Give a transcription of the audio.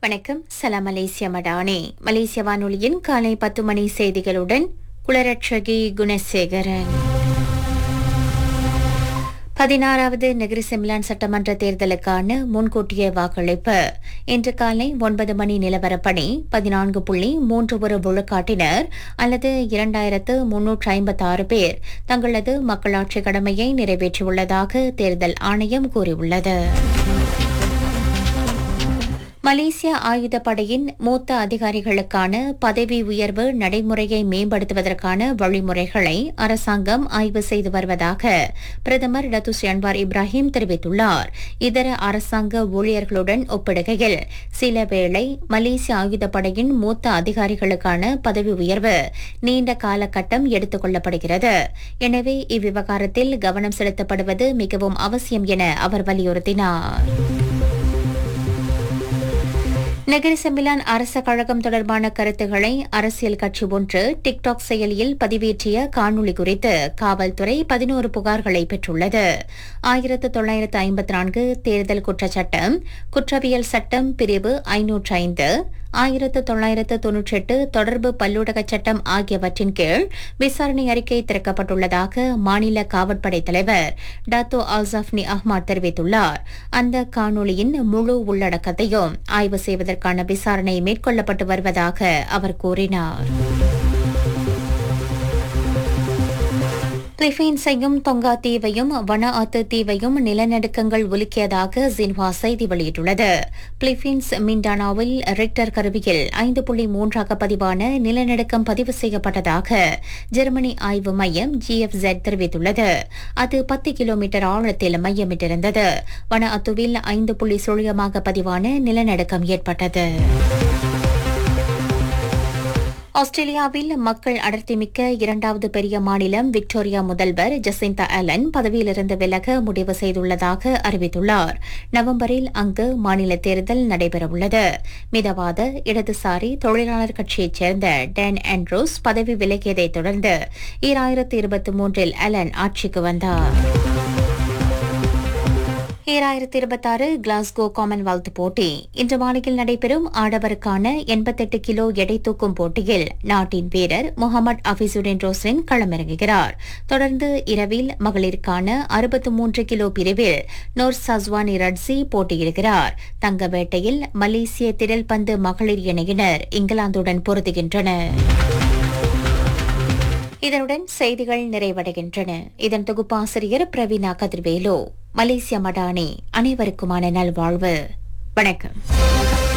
வணக்கம் சலாம் மலேசிய மடானே மலேசிய வானொலியின் காலை பத்து மணி செய்திகளுடன் குளரட்சகி குணசேகரன் பதினாறாவது நெகிரி செமிலான் சட்டமன்ற தேர்தலுக்கான முன்கூட்டிய வாக்களிப்பு இன்று காலை ஒன்பது மணி நிலவரப்படி பதினான்கு புள்ளி மூன்று ஒரு விழுக்காட்டினர் அல்லது இரண்டாயிரத்து முன்னூற்று ஐம்பத்தாறு பேர் தங்களது மக்களாட்சி கடமையை நிறைவேற்றியுள்ளதாக தேர்தல் ஆணையம் கூறியுள்ளது மலேசிய ஆயுதப்படையின் மூத்த அதிகாரிகளுக்கான பதவி உயர்வு நடைமுறையை மேம்படுத்துவதற்கான வழிமுறைகளை அரசாங்கம் ஆய்வு செய்து வருவதாக பிரதமர் டத்துஸ்ரீ அன்வார் இப்ராஹிம் தெரிவித்துள்ளார் இதர அரசாங்க ஊழியர்களுடன் ஒப்பிடுகையில் சில வேளை மலேசிய ஆயுதப்படையின் மூத்த அதிகாரிகளுக்கான பதவி உயர்வு நீண்ட காலகட்டம் எடுத்துக் கொள்ளப்படுகிறது எனவே இவ்விவகாரத்தில் கவனம் செலுத்தப்படுவது மிகவும் அவசியம் என அவர் வலியுறுத்தினார் நெகிரி செம்பிலான் அரச கழகம் தொடர்பான கருத்துக்களை அரசியல் கட்சி ஒன்று டிக்டாக் செயலியில் பதிவேற்றிய காணொலி குறித்து காவல்துறை பதினோரு புகார்களை பெற்றுள்ளது ஆயிரத்து தொள்ளாயிரத்து ஐம்பத்தி நான்கு தேர்தல் குற்றச்சட்டம் குற்றவியல் சட்டம் பிரிவு ஐநூற்று ஐந்து ஆயிரத்து தொள்ளாயிரத்து தொன்னூற்றி எட்டு தொடர்பு பல்லூடக சட்டம் ஆகியவற்றின் கீழ் விசாரணை அறிக்கை திறக்கப்பட்டுள்ளதாக மாநில காவற்படை தலைவர் டாத்தோ அல்சாஃப்னி அஹ்மத் தெரிவித்துள்ளார் அந்த காணொலியின் முழு உள்ளடக்கத்தையும் ஆய்வு செய்வதற்கான விசாரணை மேற்கொள்ளப்பட்டு வருவதாக அவர் கூறினார் பிலிப்பைன்ஸையும் தொங்கா தீவையும் வன ஆத்து தீவையும் நிலநடுக்கங்கள் உலுக்கியதாக ஜின்ஹுவா செய்தி வெளியிட்டுள்ளது பிலிப்பைன்ஸ் மிண்டானாவில் ரிக்டர் கருவியில் ஐந்து புள்ளி மூன்றாக பதிவான நிலநடுக்கம் பதிவு செய்யப்பட்டதாக ஜெர்மனி ஆய்வு மையம் ஜிஎஃப்ஜெட் தெரிவித்துள்ளது அது பத்து கிலோமீட்டர் ஆழத்தில் மையமிட்டிருந்தது வன அத்துவில் ஐந்து புள்ளி சுழியமாக பதிவான நிலநடுக்கம் ஏற்பட்டது ஆஸ்திரேலியாவில் மக்கள் அடர்த்திமிக்க இரண்டாவது பெரிய மாநிலம் விக்டோரியா முதல்வர் ஜசிந்தா அலன் பதவியிலிருந்து விலக முடிவு செய்துள்ளதாக அறிவித்துள்ளார் நவம்பரில் அங்கு மாநில தேர்தல் நடைபெறவுள்ளது மிதவாத இடதுசாரி தொழிலாளர் கட்சியைச் சேர்ந்த டேன் ஆண்ட்ரூஸ் பதவி விலகியதைத் தொடர்ந்து ஈராயிரத்து இருபத்தி மூன்றில் அலன் ஆட்சிக்கு வந்தார் ஈராயிரத்தி இருபத்தாறு கிளாஸ்கோ காமன்வெல்த் போட்டி இன்று மாலையில் நடைபெறும் ஆடவருக்கான எண்பத்தெட்டு கிலோ எடை தூக்கும் போட்டியில் நாட்டின் வீரர் முகமது அபிசுடின் ரோஸ்லின் களமிறங்குகிறார் தொடர்ந்து இரவில் மகளிருக்கான அறுபத்து மூன்று கிலோ பிரிவில் நோர் சஸ்வானி ரட்சி போட்டியிடுகிறார் தங்க வேட்டையில் மலேசிய திரள் பந்து மகளிர் இணையினர் இங்கிலாந்துடன் பொருதுகின்றனர் இதனுடன் செய்திகள் நிறைவடைகின்றன இதன் தொகுப்பாசிரியர் பிரவீனா கதிர்வேலு மலேசிய மடானி அனைவருக்குமான நல்வாழ்வு வணக்கம்